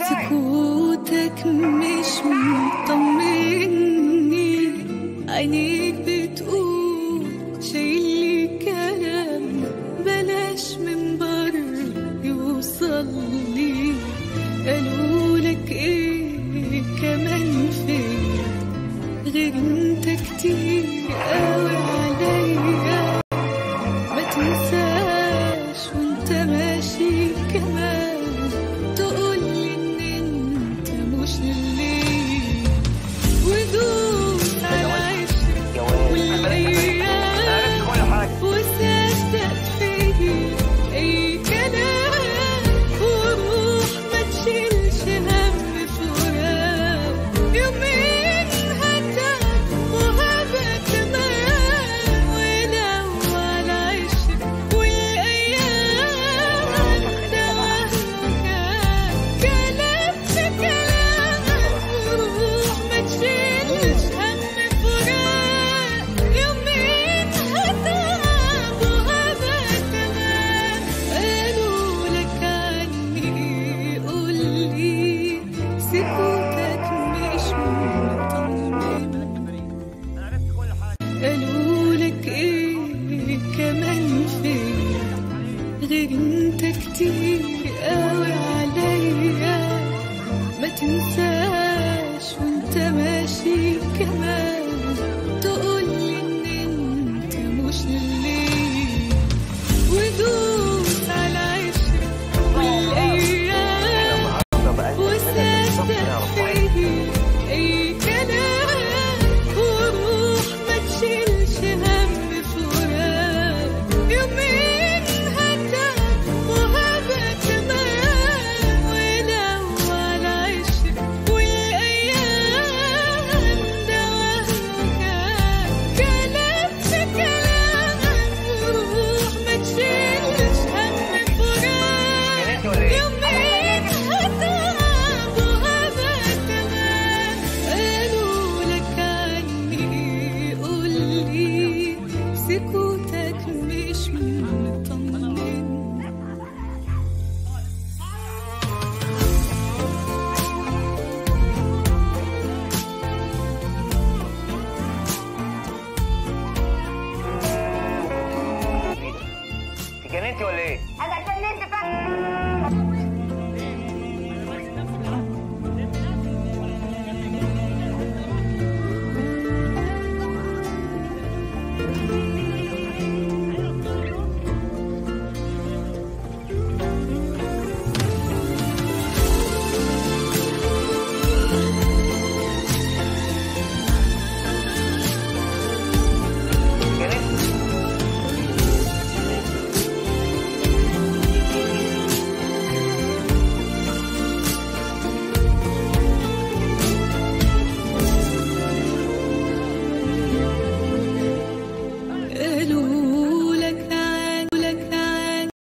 سكوتك مش مطمني عينيك بتقول شايلي كلام بلاش من بره يوصل لي قالوا لك ايه كمان فين غير انت كتير قوي عليا ما تنساش وانت ماشي كمان تقولي ان انت مش ليه ودوس على عشرة والايام وصدق فيا اي كلام وروح ما تشيلش هم فراق يومين هتعب وهبقى كمان ولو على عشرة والايام ده وهم كان كلام في كلام وروح ما تشيلش هم فراق يومين هتعب وهبقى كمان قالوا لك عني قولي سكوتك مش مطمن قالوا لك ايه كمان فين غير انت كتير قوي عليا ما تنساش وانت ماشي كمان تقولي ان انت مش ليه ودوس على عشرة والايام وصدق فيا اي كلام وروح ما تشيلش هم فراق يومين هتعب وهبقى كمان ولو على عشرة والايام ده وهم كان كلام في كلام وروح ما تشيلش هم فراق يومين هتعب وهبقى كمان قالوا لك عني قولي سكوتك مش مطمن اتجننتي ولا ايه؟ انا اتجننت فعلا اتجننتي قالوا